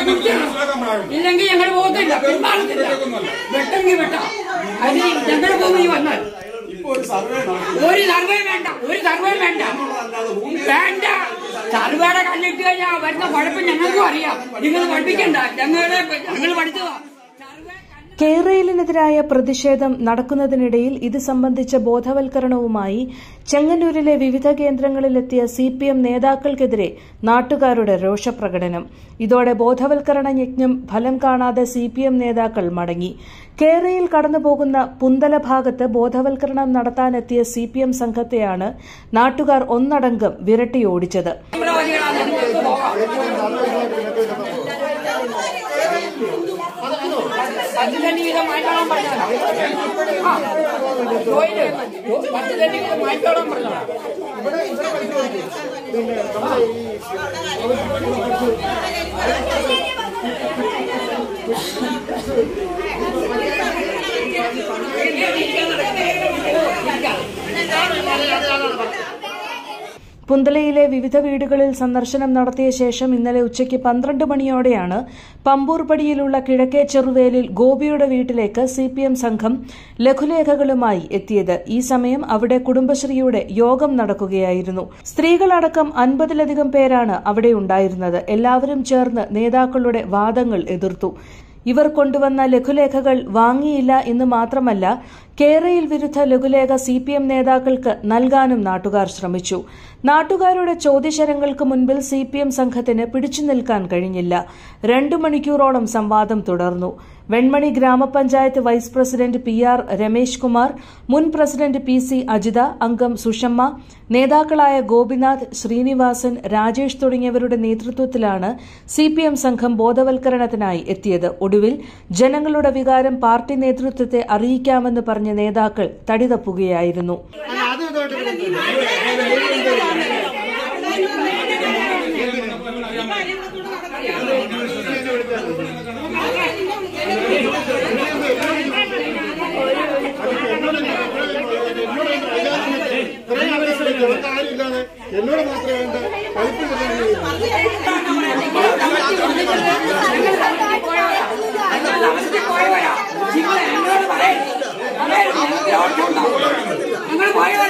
കുത്തിയാണ് ഇല്ലെങ്കിൽ ഞങ്ങൾ പോകത്തില്ല പിന്മാറത്തില്ല വെട്ടെങ്കിൽ വെട്ടാം അത് ഞങ്ങളുടെ ഭൂമി വന്നാൽ ഒരു സർവേ വേണ്ട ഒരു സർവേ വേണ്ട വേണ്ട സർവേയുടെ കല്ലിട്ട് കഴിഞ്ഞാൽ വരുന്ന കുഴപ്പം ഞങ്ങൾക്കും അറിയാം നിങ്ങൾ പഠിപ്പിക്കണ്ട ഞങ്ങളെ ഞങ്ങൾ പഠിച്ചതാ സർവേ കേരളയിലിനെതിരായ പ്രതിഷേധം നടക്കുന്നതിനിടയിൽ ഇത് സംബന്ധിച്ച ബോധവൽക്കരണവുമായി ചെങ്ങന്നൂരിലെ വിവിധ കേന്ദ്രങ്ങളിലെത്തിയ സി പി എം നേതാക്കൾക്കെതിരെ നാട്ടുകാരുടെ രോഷപ്രകടനം ഇതോടെ ബോധവൽക്കരണ യജ്ഞം ഫലം കാണാതെ സി പി എം നേതാക്കൾ മടങ്ങി കേരളയിൽ കടന്നുപോകുന്ന പുന്തല ഭാഗത്ത് ബോധവൽക്കരണം നടത്താനെത്തിയ സി പി എം സംഘത്തെയാണ് നാട്ടുകാർ ഒന്നടങ്കം വിരട്ടിയോടിച്ചത് തീവ്രവാദികളാണ് നിങ്ങൾക്ക് പോകാം പത്ത് തണ്ടി വീതം മാറ്റോളം പറഞ്ഞതാ ആ ജോയില് പത്ത് തണ്ടി വീതം മാറ്റോളം പറഞ്ഞതാ പുന്തലയിലെ വിവിധ വീടുകളിൽ സന്ദർശനം നടത്തിയ ശേഷം ഇന്നലെ ഉച്ചയ്ക്ക് പന്ത്രണ്ട് മണിയോടെയാണ് പമ്പൂർപടിയിലുള്ള കിഴക്കേ ചെറുവേലിൽ ഗോപിയുടെ വീട്ടിലേക്ക് സി പി എം സംഘം ലഘുലേഖകളുമായി എത്തിയത് ഈ സമയം അവിടെ കുടുംബശ്രീയുടെ യോഗം നടക്കുകയായിരുന്നു സ്ത്രീകളടക്കം അൻപതിലധികം പേരാണ് അവിടെ ഉണ്ടായിരുന്നത് എല്ലാവരും ചേർന്ന് നേതാക്കളുടെ വാദങ്ങൾ എതിർത്തു ഇവർ കൊണ്ടുവന്ന ലഘുലേഖകൾ വാങ്ങിയില്ല എന്ന് മാത്രമല്ല കേരയിൽ വിരുദ്ധ ലഘുലേഖ സി പി എം നേതാക്കൾക്ക് നൽകാനും നാട്ടുകാർ ശ്രമിച്ചു നാട്ടുകാരുടെ ചോദ്യശരങ്ങൾക്ക് മുൻപിൽ സി പി എം സംഘത്തിന് പിടിച്ചു നിൽക്കാൻ കഴിഞ്ഞില്ല രണ്ടു മണിക്കൂറോളം സംവാദം തുടർന്നു വെൺമണി ഗ്രാമപഞ്ചായത്ത് vice president P R Ramesh Kumar മുൻ പ്രസിഡന്റ് പി സി അജിത അംഗം സുഷമ്മ നേതാക്കളായ ഗോപിനാഥ് ശ്രീനിവാസൻ രാജേഷ് തുടങ്ങിയവരുടെ നേതൃത്വത്തിലാണ് സി പി എം സംഘം ബോധവൽക്കരണത്തിനായി എത്തിയത് ഒടുവിൽ ജനങ്ങളുടെ വികാരം പാർട്ടി നേതൃത്വത്തെ അറിയിക്കാമെന്ന് പറഞ്ഞ നേതാക്കൾ തടിതപ്പുകയായിരുന്നു എന്നോട് മാത്രമേ വേണ്ട കളിപ്പില്ല ഞങ്ങൾ പോയവരാ ഞങ്ങൾ എന്നോട് പറയരുത് പറയരുത് ഞങ്ങൾക്ക് ഓർമ്മയുണ്ടാവും. ഞങ്ങൾ പോയവരാ